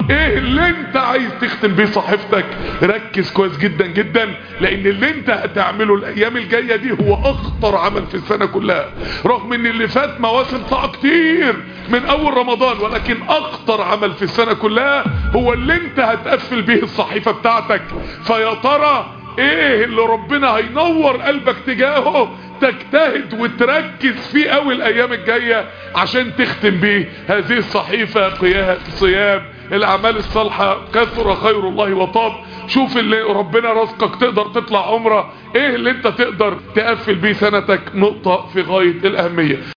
ايه اللي انت عايز تختم بيه صحيفتك ركز كويس جدا جدا لان اللي انت هتعمله الايام الجاية دي هو اخطر عمل في السنة كلها رغم ان اللي فات مواسم طاعة كتير من اول رمضان ولكن اخطر عمل في السنة كلها هو اللي انت هتقفل بيه الصحيفة بتاعتك فيا ترى ايه اللي ربنا هينور قلبك تجاهه تجتهد وتركز فيه قوي الايام الجاية عشان تختم بيه هذه الصحيفة قيام صيام الاعمال الصالحة كثر خير الله وطاب شوف اللي ربنا رزقك تقدر تطلع عمره ايه اللي انت تقدر تقفل بيه سنتك نقطة في غاية الاهمية